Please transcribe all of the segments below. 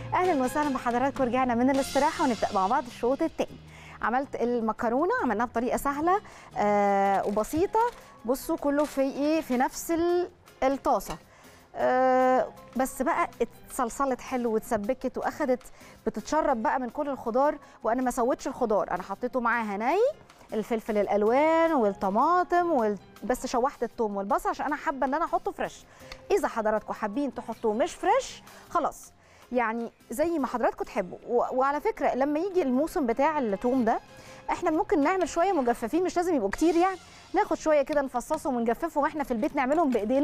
اهلا وسهلا بحضراتكم رجعنا من الاستراحه ونبدا مع بعض الشوط الثاني عملت المكرونه عملناها بطريقه سهله آه وبسيطه بصوا كله في ايه في نفس ال- الطاسه آه بس بقى اتصلصلت حلو واتسبكت واخدت بتتشرب بقى من كل الخضار وانا ما سويتش الخضار انا حطيته معاها ني الفلفل الالوان والطماطم وال... بس شوحت الثوم والبصل عشان انا حابه ان انا احطه فريش اذا حضراتكم حابين تحطوه مش فريش خلاص يعني زي ما حضراتكم تحبوا و... وعلى فكره لما يجي الموسم بتاع الثوم ده احنا ممكن نعمل شويه مجففين مش لازم يبقوا كتير يعني ناخد شويه كده نفصصهم ونجففهم واحنا في البيت نعملهم بايدينا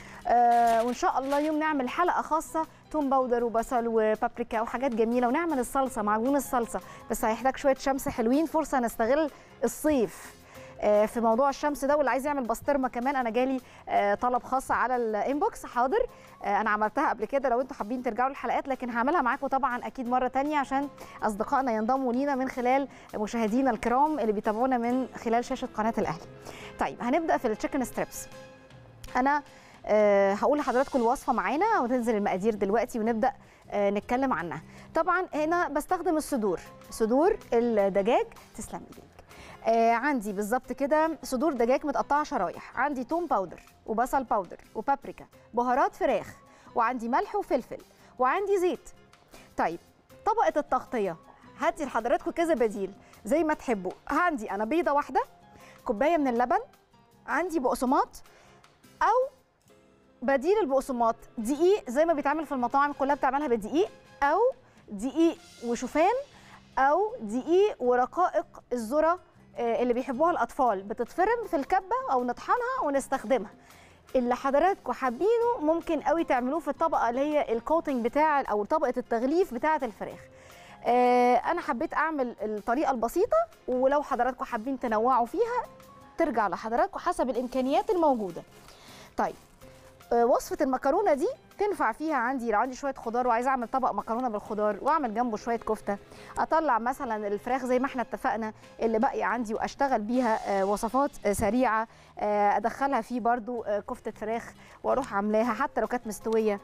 آه وان شاء الله يوم نعمل حلقه خاصه توم باودر وبصل وبابريكا وحاجات جميله ونعمل الصلصه معجون الصلصه بس هيحتاج شويه شمس حلوين فرصه نستغل الصيف آه، في موضوع الشمس ده واللي عايز يعمل بسطرمه كمان انا جالي آه، طلب خاص على الانبوكس حاضر آه، انا عملتها قبل كده لو انتوا حابين ترجعوا للحلقات لكن هعملها معاكم طبعا اكيد مره تانية عشان اصدقائنا ينضموا لينا من خلال مشاهدينا الكرام اللي بيتابعونا من خلال شاشه قناه الاهلي طيب هنبدا في التشيكن ستريبس انا آه، هقول لحضراتكم الوصفه معانا وتنزل المقادير دلوقتي ونبدا آه، نتكلم عنها طبعا هنا بستخدم الصدور صدور الدجاج تسلم ايديك آه عندي بالظبط كده صدور دجاج متقطعه شرايح عندي توم باودر وبصل باودر وبابريكا بهارات فراخ وعندي ملح وفلفل وعندي زيت طيب طبقه التغطيه هاتي لحضراتكم كذا بديل زي ما تحبوا عندي انا بيضه واحده كوبايه من اللبن عندي بقسماط او بديل البقسماط دقيق زي ما بيتعمل في المطاعم كلها بتعملها بالدقيق او دقيق وشوفان او دقيق ورقائق الذره آه، اللي بيحبوها الاطفال بتتفرم في الكبه او نطحنها ونستخدمها اللي حضراتكم حابينه ممكن قوي تعملوه في الطبقه اللي هي الكوتنج بتاع او طبقه التغليف بتاعه الفراخ آه، انا حبيت اعمل الطريقه البسيطه ولو حضراتكم حابين تنوعوا فيها ترجع لحضراتكم حسب الامكانيات الموجوده طيب آه، وصفه المكرونه دي تنفع فيها عندي لو عندي شويه خضار وعايزه اعمل طبق مكرونه بالخضار واعمل جنبه شويه كفته اطلع مثلا الفراخ زي ما احنا اتفقنا اللي باقيه عندي واشتغل بيها آه، وصفات آه، سريعه آه، ادخلها فيه برضو آه، كفته فراخ واروح عاملاها حتى لو كانت مستويه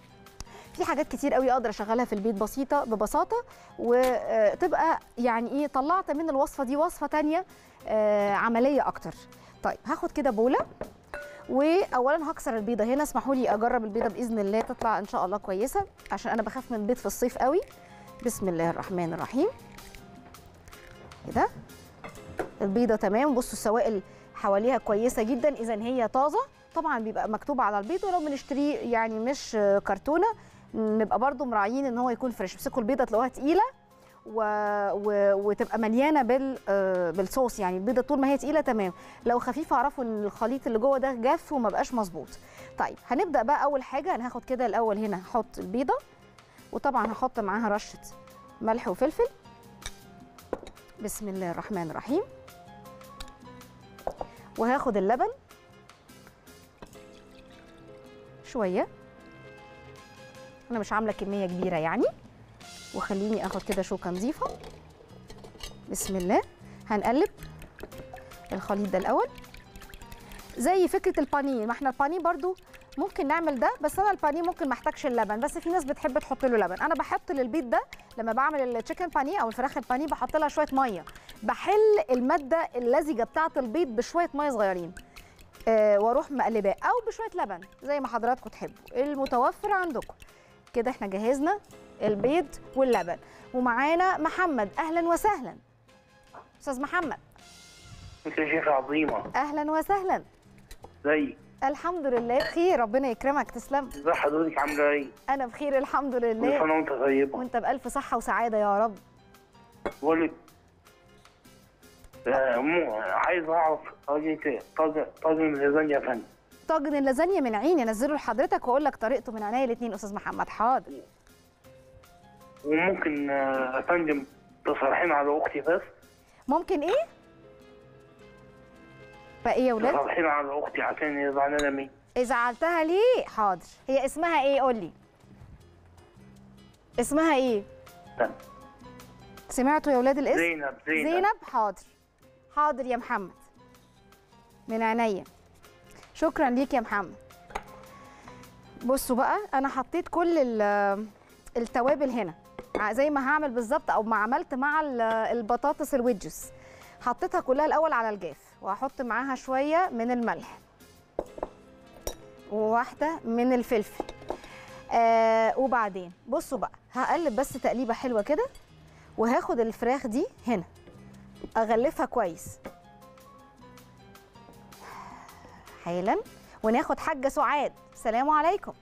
في حاجات كتير قوي اقدر اشغلها في البيت بسيطه ببساطه وتبقى يعني ايه طلعت من الوصفه دي وصفه تانية آه، عمليه اكتر طيب هاخد كده بوله واولا هكسر البيضه هنا اسمحوا لي اجرب البيضه باذن الله تطلع ان شاء الله كويسه عشان انا بخاف من البيض في الصيف قوي بسم الله الرحمن الرحيم كده البيضه تمام بصوا السوائل حواليها كويسه جدا اذا هي طازه طبعا بيبقى مكتوب على البيض ولو بنشتريه يعني مش كرتونه نبقى برضو مراعيين ان هو يكون فريش امسكوا البيضه تلاقوها تقيله و... و... وتبقى مليانه بال... آه، بالصوص يعني البيضه طول ما هي تقيله تمام لو خفيفه اعرفوا ان الخليط اللي جوه ده جاف وما بقاش مظبوط طيب هنبدا بقى اول حاجه انا هاخد كده الاول هنا هحط البيضه وطبعا هحط معاها رشه ملح وفلفل بسم الله الرحمن الرحيم وهاخد اللبن شويه انا مش عامله كميه كبيره يعني وخليني اخد كده شوكه نظيفه بسم الله هنقلب الخليط ده الاول زي فكره البانيه ما احنا البانيه برضو ممكن نعمل ده بس انا البانيه ممكن ما احتاجش اللبن بس في ناس بتحب تحط له لبن انا بحط للبيض ده لما بعمل التشيكن بانيه او الفراخ البانيه بحط لها شويه ميه بحل الماده اللزجه بتاعه البيض بشويه ميه صغيرين آه واروح مقلباه او بشويه لبن زي ما حضراتكم تحبوا المتوفر عندكم كده احنا جهزنا البيض واللبن ومعانا محمد اهلا وسهلا استاذ محمد انت يا شيخ عظيمه اهلا وسهلا زي الحمد لله بخير ربنا يكرمك تسلم ازي حضرتك عامله ايه؟ انا بخير الحمد كل لله سنه وانت طيبه وانت بالف صحه وسعاده يا رب بقول لك آه، مو عايز اعرف طاجن طاجن طاجن لازانيا يا فندم طاجن اللازانيا من عيني انزله لحضرتك واقول لك طريقته من عينيا الاثنين استاذ محمد حاضر وممكن آه، يا فندم تصرحين على اختي بس ممكن ايه بقى ايه يا ولاد تصرحين على اختي عشان هي زعلانه مني زعلتها ليه حاضر هي اسمها ايه قول لي اسمها ايه لا. سمعتوا يا ولاد الاسم زينب زينب زينب حاضر حاضر يا محمد من عينيا شكرا ليك يا محمد بصوا بقى انا حطيت كل ال- التوابل هنا ع- زي ما هعمل بالظبط او ما عملت مع ال- البطاطس الويدجز حطيتها كلها الاول على الجاف وهحط معاها شويه من الملح وواحده من الفلفل آه وبعدين بصوا بقى هقلب بس تقليبه حلوه كده وهاخد الفراخ دي هنا اغلفها كويس حالا وناخد حاجه سعاد سلام عليكم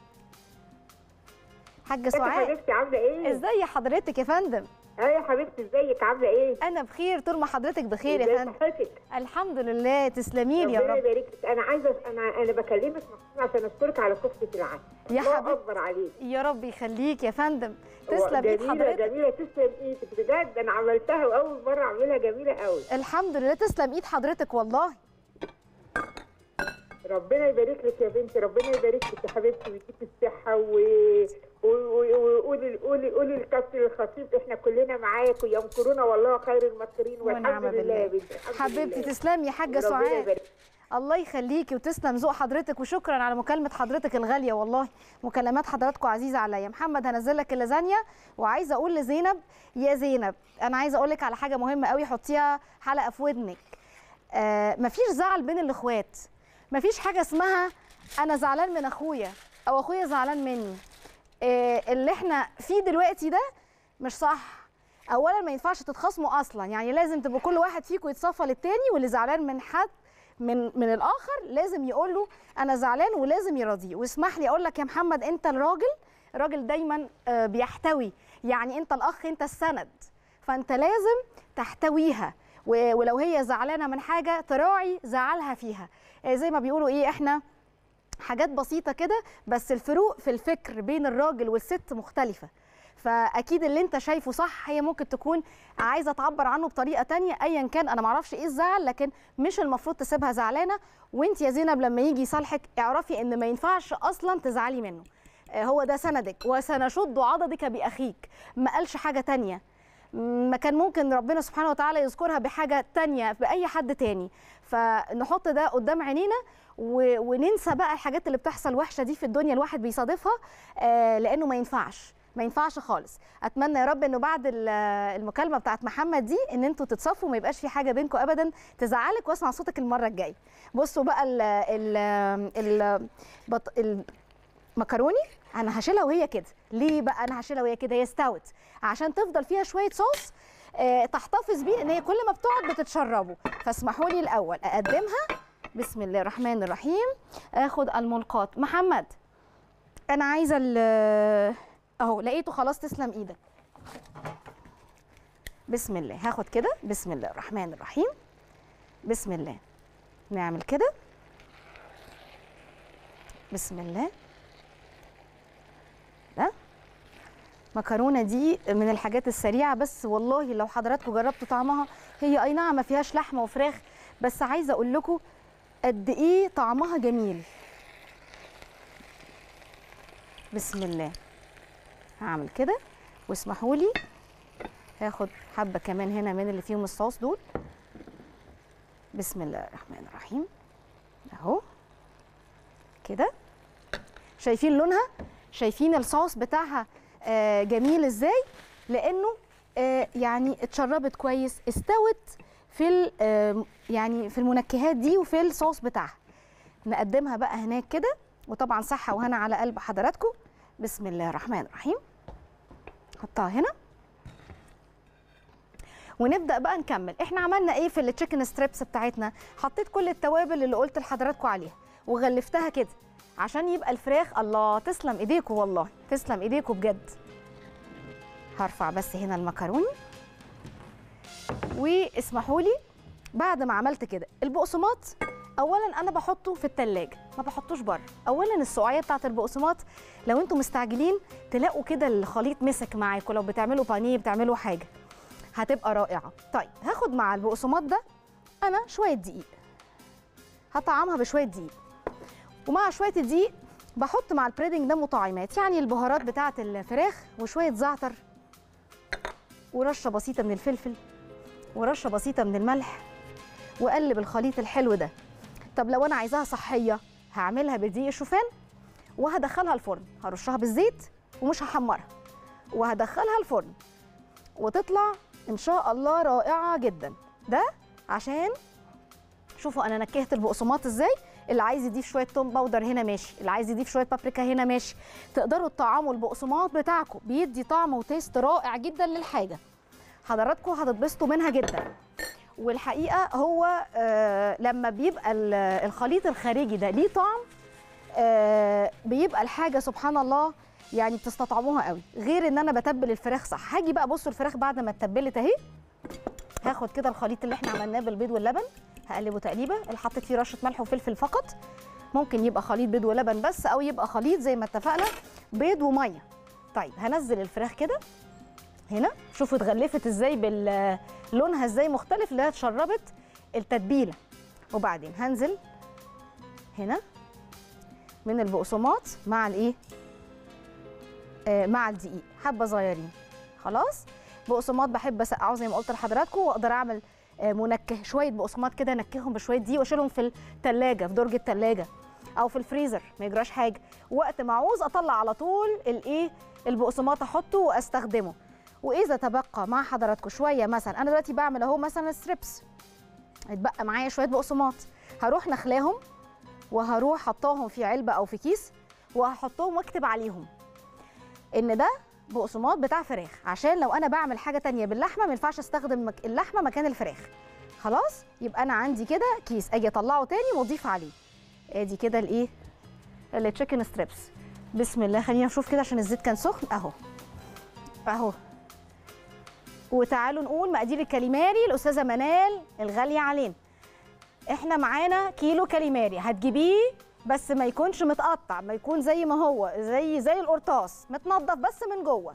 حاجه ازيك يا سعاد حبيبتي عامله ايه؟ ازاي حضرتك يا فندم اه يا حبيبتي ازيك عامله ايه؟ انا بخير طول ما حضرتك بخير يا ازاي فندم صحتك؟ الحمد لله تسلمي لي يا ربنا رب يبارك لك انا عايزه انا انا بكلمك مخصوص عشان اشكرك على كفته العسل يا الله حبيبتي. اكبر عليك يا رب يخليك يا فندم هو تسلم ايد جميله حضرتك جميله تسلم ايدك بجد انا عملتها واول مره اعملها جميله قوي الحمد لله تسلم ايد حضرتك والله ربنا يبارك لك يا بنتي ربنا يبارك لك يا حبيبتي ويديك الصحه و و- و- وقولي قولي قولي الكابتن الخطيب احنا كلنا معاك ويمكرون والله خير المكرين ونعم والحمد لله يا بالله. بنتي الحمد حبيبتي لله. تسلمي يا حاجه ربنا سعاد يبارك الله يخليكي وتسلم ذوق حضرتك وشكرا على مكالمه حضرتك الغاليه والله مكالمات حضراتكم عزيزه عليا محمد هنزل لك اللازانيا وعايزه اقول لزينب يا زينب انا عايزه اقول لك على حاجه مهمه قوي حطيها حلقه في ودنك آه مفيش زعل بين الاخوات مفيش حاجه اسمها انا زعلان من اخويا او اخويا زعلان مني آه اللي احنا فيه دلوقتي ده مش صح اولا ما ينفعش تتخاصموا اصلا يعني لازم تبقوا كل واحد فيكم يتصفى للتاني واللي زعلان من حد من من الاخر لازم يقول له انا زعلان ولازم يراضيه واسمح لي اقول لك يا محمد انت الراجل الراجل دايما آه، بيحتوي يعني انت الاخ انت السند فانت لازم تحتويها و- ولو هي زعلانه من حاجه تراعي زعلها فيها آه، زي ما بيقولوا ايه احنا حاجات بسيطه كده بس الفروق في الفكر بين الراجل والست مختلفه فاكيد اللي انت شايفه صح هي ممكن تكون عايزه تعبر عنه بطريقه تانية ايا كان انا معرفش ايه الزعل لكن مش المفروض تسيبها زعلانه وانت يا زينب لما يجي يصالحك اعرفي ان ما ينفعش اصلا تزعلي منه آه، هو ده سندك وسنشد عضدك باخيك ما قالش حاجه تانية ما كان ممكن ربنا سبحانه وتعالى يذكرها بحاجه تانية باي حد تاني فنحط ده قدام عينينا و- وننسى بقى الحاجات اللي بتحصل وحشه دي في الدنيا الواحد بيصادفها آه، لانه ما ينفعش ما ينفعش خالص اتمنى يا رب انه بعد ال- المكالمه بتاعت محمد دي ان انتوا تتصافوا وما يبقاش في حاجه بينكم ابدا تزعلك واسمع صوتك المره الجايه بصوا بقى ال ال ال بط- المكروني انا هشيلها وهي كده ليه بقى انا هشيلها وهي كده هي استوت عشان تفضل فيها شويه صوص آه، تحتفظ بيه ان هي كل ما بتقعد بتتشربوا فاسمحوا لي الاول اقدمها بسم الله الرحمن الرحيم اخد الملقات محمد انا عايزه ال- اهو لقيته خلاص تسلم ايدك بسم الله هاخد كده بسم الله الرحمن الرحيم بسم الله نعمل كده بسم الله ده مكرونه دي من الحاجات السريعه بس والله لو حضراتكم جربتوا طعمها هي اي نعم ما فيهاش لحمه وفراخ بس عايزه اقول لكم قد ايه طعمها جميل بسم الله هعمل كده واسمحوا لي هاخد حبه كمان هنا من اللي فيهم الصوص دول بسم الله الرحمن الرحيم اهو كده شايفين لونها شايفين الصوص بتاعها آه، جميل ازاي لانه آه، يعني اتشربت كويس استوت في ال- آه، يعني في المنكهات دي وفي الصوص بتاعها نقدمها بقى هناك كده وطبعا صحه وهنا على قلب حضراتكم بسم الله الرحمن الرحيم حطها هنا ونبدا بقى نكمل احنا عملنا ايه في التشيكن ستريبس بتاعتنا حطيت كل التوابل اللي قلت لحضراتكم عليها وغلفتها كده عشان يبقى الفراخ الله تسلم ايديكم والله تسلم ايديكم بجد هرفع بس هنا المكروني واسمحوا لي بعد ما عملت كده البقسماط اولا انا بحطه في التلاجة ما بحطوش بره اولا السقعيه بتاعت البقسماط لو انتم مستعجلين تلاقوا كده الخليط مسك معاكم لو بتعملوا بانيه بتعملوا حاجه هتبقى رائعه طيب هاخد مع البقسماط ده انا شويه دقيق هطعمها بشويه دقيق ومع شويه الدقيق بحط مع البريدنج ده مطعمات يعني البهارات بتاعه الفراخ وشويه زعتر ورشه بسيطه من الفلفل ورشه بسيطه من الملح واقلب الخليط الحلو ده طب لو انا عايزاها صحيه هعملها بدقيق الشوفان وهدخلها الفرن هرشها بالزيت ومش هحمرها وهدخلها الفرن وتطلع ان شاء الله رائعه جدا ده عشان شوفوا انا نكهت البقسماط ازاي اللي عايز يضيف شويه توم باودر هنا ماشي اللي عايز يضيف شويه بابريكا هنا ماشي تقدروا تطعموا البقسماط بتاعكم بيدي طعم وتيست رائع جدا للحاجه حضراتكم هتتبسطوا منها جدا والحقيقه هو آه لما بيبقى ال- الخليط الخارجي ده ليه طعم آه بيبقى الحاجه سبحان الله يعني بتستطعموها قوي غير ان انا بتبل الفراخ صح هاجي بقى بصوا الفراخ بعد ما اتبلت اهي هاخد كده الخليط اللي احنا عملناه بالبيض واللبن هقلبه تقليبه اللي حطيت فيه رشه ملح وفلفل فقط ممكن يبقى خليط بيض ولبن بس او يبقى خليط زي ما اتفقنا بيض وميه طيب هنزل الفراخ كده هنا شوفوا اتغلفت ازاي بال لونها ازاي مختلف اللي هي اتشربت التتبيله وبعدين هنزل هنا من البقسماط مع الايه آه مع الدقيق حبه صغيرين خلاص بقسماط بحب اسقعه زي ما قلت لحضراتكم واقدر اعمل آه منكه شويه بقسماط كده انكههم بشويه دقيق واشيلهم في الثلاجه في درج الثلاجه او في الفريزر ما يجراش حاجه وقت ما اعوز اطلع على طول الايه البقسماط احطه واستخدمه واذا تبقى مع حضراتكم شويه مثلا انا دلوقتي بعمل اهو مثلا ستريبس اتبقى معايا شويه بقسماط هروح نخلاهم وهروح حطاهم في علبه او في كيس وهحطهم واكتب عليهم ان ده بقسماط بتاع فراخ عشان لو انا بعمل حاجه تانية باللحمه ما ينفعش استخدم مك- اللحمه مكان الفراخ خلاص يبقى انا عندي كده كيس اجي اطلعه تاني واضيف عليه ادي كده الايه التشيكن ستريبس بسم الله خلينا نشوف كده عشان الزيت كان سخن اهو اهو وتعالوا نقول مقادير الكاليماري الاستاذه منال الغاليه علينا احنا معانا كيلو كاليماري هتجيبيه بس ما يكونش متقطع ما يكون زي ما هو زي زي القرطاس متنضف بس من جوه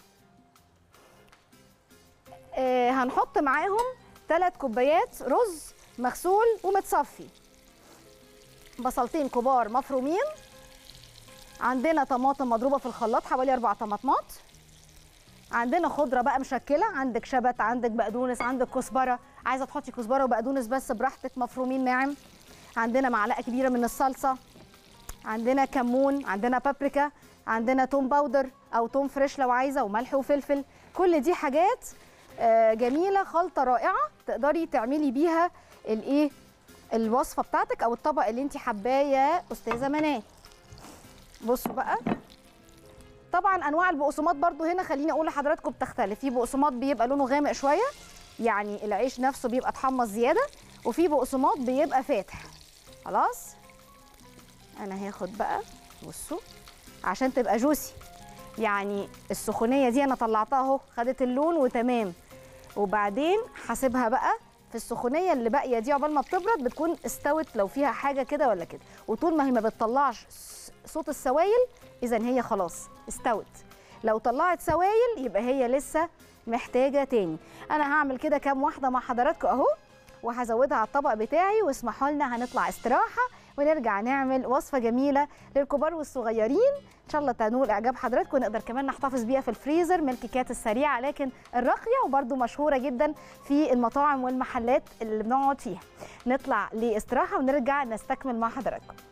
آه هنحط معاهم ثلاث كوبايات رز مغسول ومتصفي بصلتين كبار مفرومين عندنا طماطم مضروبه في الخلاط حوالي اربع طماطمات عندنا خضره بقى مشكله عندك شبت عندك بقدونس عندك كزبره عايزه تحطي كزبره وبقدونس بس براحتك مفرومين ناعم عندنا معلقه كبيره من الصلصه عندنا كمون عندنا بابريكا عندنا توم باودر او توم فريش لو عايزه وملح وفلفل كل دي حاجات آه، جميله خلطه رائعه تقدري تعملي بيها الايه الوصفه بتاعتك او الطبق اللي انت حباه يا استاذه منال بصوا بقى طبعا انواع البقسماط برضو هنا خليني اقول لحضراتكم بتختلف في بقسماط بيبقى لونه غامق شويه يعني العيش نفسه بيبقى اتحمص زياده وفي بقسماط بيبقى فاتح خلاص انا هاخد بقى بصوا عشان تبقى جوسي يعني السخونيه دي انا طلعتها اهو خدت اللون وتمام وبعدين هسيبها بقى في السخونيه اللي باقيه دي عقبال ما بتبرد بتكون استوت لو فيها حاجه كده ولا كده وطول ما هي ما بتطلعش س- صوت السوائل اذا هي خلاص استوت لو طلعت سوائل يبقى هي لسه محتاجه تاني انا هعمل كده كام واحده مع حضراتكم اهو وهزودها على الطبق بتاعي واسمحوا لنا هنطلع استراحه ونرجع نعمل وصفه جميله للكبار والصغيرين ان شاء الله تنول اعجاب حضراتكم ونقدر كمان نحتفظ بيها في الفريزر من الكيكات السريعه لكن الراقيه وبرده مشهوره جدا في المطاعم والمحلات اللي بنقعد فيها نطلع لاستراحه ونرجع نستكمل مع حضراتكم